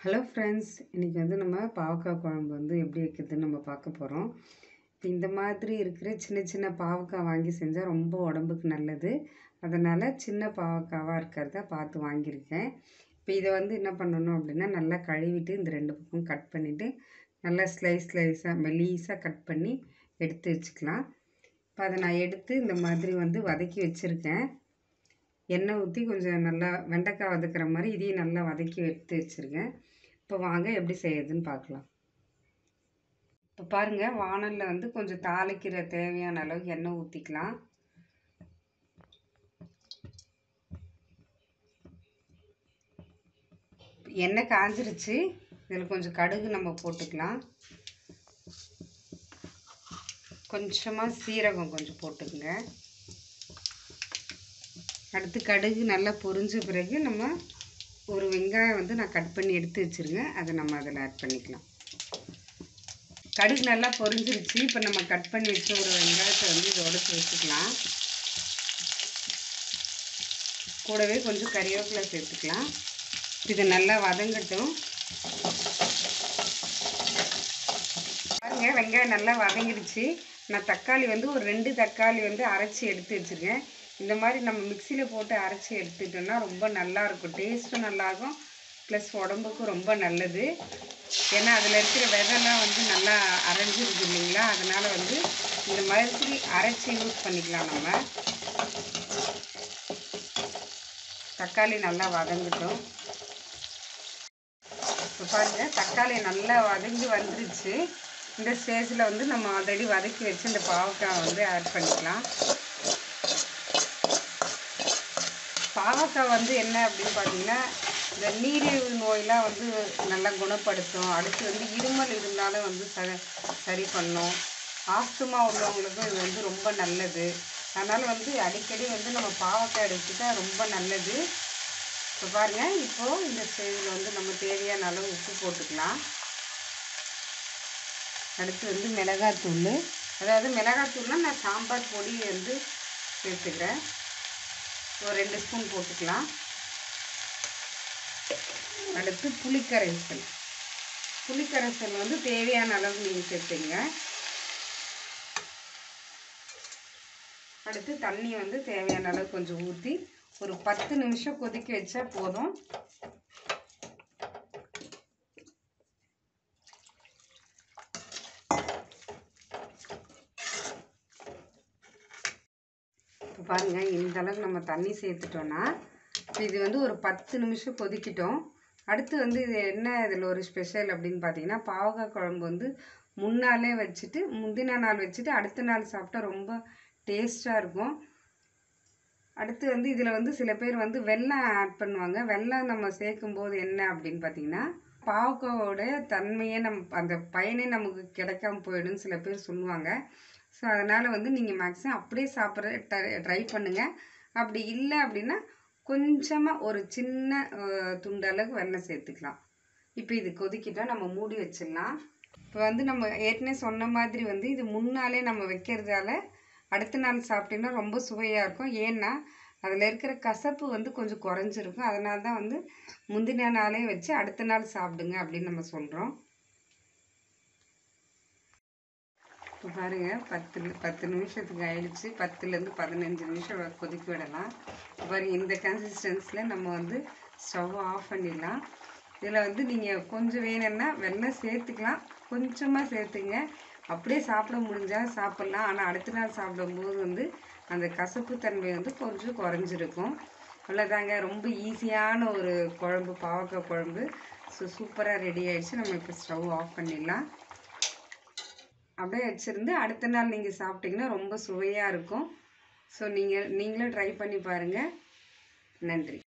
hello friends இன்றைக்கி வந்து நம்ம பாவக்காய் குழம்பு வந்து எப்படி வைக்கிறதுன்னு நம்ம பார்க்க போகிறோம் இப்போ இந்த மாதிரி இருக்கிற சின்ன சின்ன பாவக்காய் வாங்கி செஞ்சால் ரொம்ப உடம்புக்கு நல்லது அதனால் சின்ன பாவக்காவாக இருக்கிறத பார்த்து வாங்கியிருக்கேன் இப்போ இதை வந்து என்ன பண்ணணும் அப்படின்னா நல்லா கழுவிட்டு இந்த ரெண்டு பக்கம் கட் பண்ணிவிட்டு நல்லா ஸ்லைஸ் ஸ்லைஸாக மெலீஸாக கட் பண்ணி எடுத்து வச்சுக்கலாம் இப்போ அதை நான் எடுத்து இந்த மாதிரி வந்து வதக்கி வச்சுருக்கேன் எண்ணெய் ஊற்றி கொஞ்சம் நல்லா வெண்டைக்காய் வதக்குற மாதிரி இதையும் நல்லா வதக்கி எடுத்து வச்சுருக்கேன் இப்போ வாங்க எப்படி செய்யுதுன்னு பார்க்கலாம் இப்போ பாருங்கள் வானலில் வந்து கொஞ்சம் தாளிக்கிற தேவையான அளவுக்கு எண்ணெய் ஊற்றிக்கலாம் எண்ணெய் காஞ்சிருச்சு இதில் கொஞ்சம் கடுகு நம்ம போட்டுக்கலாம் கொஞ்சமாக சீரகம் கொஞ்சம் போட்டுக்குங்க அடுத்து கடுகு நல்லா பொரிஞ்ச பிறகு நம்ம ஒரு வெங்காயம் வந்து நான் கட் பண்ணி எடுத்து வச்சுருங்க அதை நம்ம அதில் ஆட் பண்ணிக்கலாம் கடுகு நல்லா பொரிஞ்சிருச்சு இப்போ நம்ம கட் பண்ணி வச்ச ஒரு வெங்காயத்தை வந்து இதோட சேர்த்துக்கலாம் கூடவே கொஞ்சம் கறிவேப்பிலை சேர்த்துக்கலாம் இது நல்லா வதங்கட்டும் பாருங்க வெங்காயம் நல்லா வதங்கிடுச்சு நான் தக்காளி வந்து ஒரு ரெண்டு தக்காளி வந்து அரைச்சி எடுத்து வச்சுருக்கேன் இந்த மாதிரி நம்ம மிக்சியில் போட்டு அரைச்சி எடுத்துட்டோம்னா ரொம்ப நல்லாயிருக்கும் டேஸ்ட்டும் நல்லாயிருக்கும் ப்ளஸ் உடம்புக்கும் ரொம்ப நல்லது ஏன்னா அதில் இருக்கிற விதைலாம் வந்து நல்லா அரைஞ்சிருக்கு இல்லைங்களா அதனால் வந்து இந்த மாதிரி அரைச்சி யூஸ் பண்ணிக்கலாம் நம்ம தக்காளி நல்லா வதங்கட்டும் இப்போ பாருங்கள் தக்காளி நல்லா வதங்கி வந்துருச்சு இந்த ஸ்டேஜில் வந்து நம்ம ஆல்ரெடி வதக்கி வச்சு இந்த பாவக்காய் வந்து ஆட் பண்ணிக்கலாம் பாவக்காய் வந்து என்ன அப்படின்னு பார்த்தீங்கன்னா இந்த நீரிழிவு நோயெலாம் வந்து நல்லா குணப்படுத்தும் அடுத்து வந்து இருமல் இருந்தாலும் வந்து ச சரி பண்ணும் ஆஸ்துமா உள்ளவங்களுக்கும் இது வந்து ரொம்ப நல்லது அதனால் வந்து அடிக்கடி வந்து நம்ம பாவக்காய் எடுத்துட்டா ரொம்ப நல்லது இப்போ பாருங்கள் இப்போது இந்த ஸ்டேஜில் வந்து நம்ம தேவையான அளவு உப்பு போட்டுக்கலாம் அடுத்து வந்து மிளகாத்தூள் அதாவது மிளகாத்தூள்னால் நான் சாம்பார் பொடி வந்து சேர்த்துக்கிறேன் ஒரு ரெண்டு ஸ்பூன் போட்டுக்கலாம் அடுத்து புளிக்கரைசல் புளிக்கரைசல் வந்து தேவையான அளவு நீங்கள் சேர்த்துங்க அடுத்து தண்ணி வந்து தேவையான அளவு கொஞ்சம் ஊற்றி ஒரு பத்து நிமிஷம் கொதிக்க வச்சா போதும் இப்போ பாருங்கள் இந்த அளவுக்கு நம்ம தண்ணி சேர்த்துட்டோன்னா இப்போ இது வந்து ஒரு பத்து நிமிஷம் கொதிக்கிட்டோம் அடுத்து வந்து இது என்ன இதில் ஒரு ஸ்பெஷல் அப்படின்னு பார்த்தீங்கன்னா பாவக்காய் குழம்பு வந்து முன்னாலே வச்சுட்டு முந்தின நாள் வச்சுட்டு அடுத்த நாள் சாப்பிட்டா ரொம்ப டேஸ்ட்டாக இருக்கும் அடுத்து வந்து இதில் வந்து சில பேர் வந்து வெல்லம் ஆட் பண்ணுவாங்க வெல்லம் நம்ம சேர்க்கும்போது என்ன அப்படின்னு பார்த்தீங்கன்னா பாவக்காவோட தன்மையே நம் அந்த பயனே நமக்கு கிடைக்காம போயிடும்னு சில பேர் சொல்லுவாங்க ஸோ அதனால் வந்து நீங்கள் மேக்ஸிமம் அப்படியே சாப்பிட்ற ட்ரை ட்ரை பண்ணுங்கள் அப்படி இல்லை அப்படின்னா கொஞ்சமாக ஒரு சின்ன துண்டளவுக்கு வெண்ணெய் சேர்த்துக்கலாம் இப்போ இது கொதிக்கிட்டோம் நம்ம மூடி வச்சிடலாம் இப்போ வந்து நம்ம ஏற்கனவே சொன்ன மாதிரி வந்து இது முன்னாலே நம்ம வைக்கிறதால அடுத்த நாள் சாப்பிட்டீங்கன்னா ரொம்ப சுவையாக இருக்கும் ஏன்னா அதில் இருக்கிற கசப்பு வந்து கொஞ்சம் குறைஞ்சிருக்கும் அதனால தான் வந்து முந்தின நாளே வச்சு அடுத்த நாள் சாப்பிடுங்க அப்படின்னு நம்ம சொல்கிறோம் இப்போ பாருங்கள் பத்து பத்து நிமிஷத்துக்கு ஆயிடுச்சு பத்துலேருந்து பதினஞ்சு நிமிஷம் கொதிக்க விடலாம் பாருங்கள் இந்த கன்சிஸ்டன்ஸில் நம்ம வந்து ஸ்டவ் ஆஃப் பண்ணிடலாம் இதில் வந்து நீங்கள் கொஞ்சம் வேணும்னா வெள்ளம் சேர்த்துக்கலாம் கொஞ்சமாக சேர்த்துங்க அப்படியே சாப்பிட முடிஞ்சால் சாப்பிட்லாம் ஆனால் அடுத்த நாள் சாப்பிடும்போது வந்து அந்த கசப்பு தன்மை வந்து கொஞ்சம் குறைஞ்சிருக்கும் அவ்வளோதாங்க ரொம்ப ஈஸியான ஒரு குழம்பு பாவக்காய் குழம்பு ஸோ சூப்பராக ரெடி ஆகிடுச்சு நம்ம இப்போ ஸ்டவ் ஆஃப் பண்ணிடலாம் அப்படியே வச்சுருந்து அடுத்த நாள் நீங்கள் சாப்பிட்டிங்கன்னா ரொம்ப சுவையாக இருக்கும் ஸோ நீங்கள் நீங்களும் ட்ரை பண்ணி பாருங்கள் நன்றி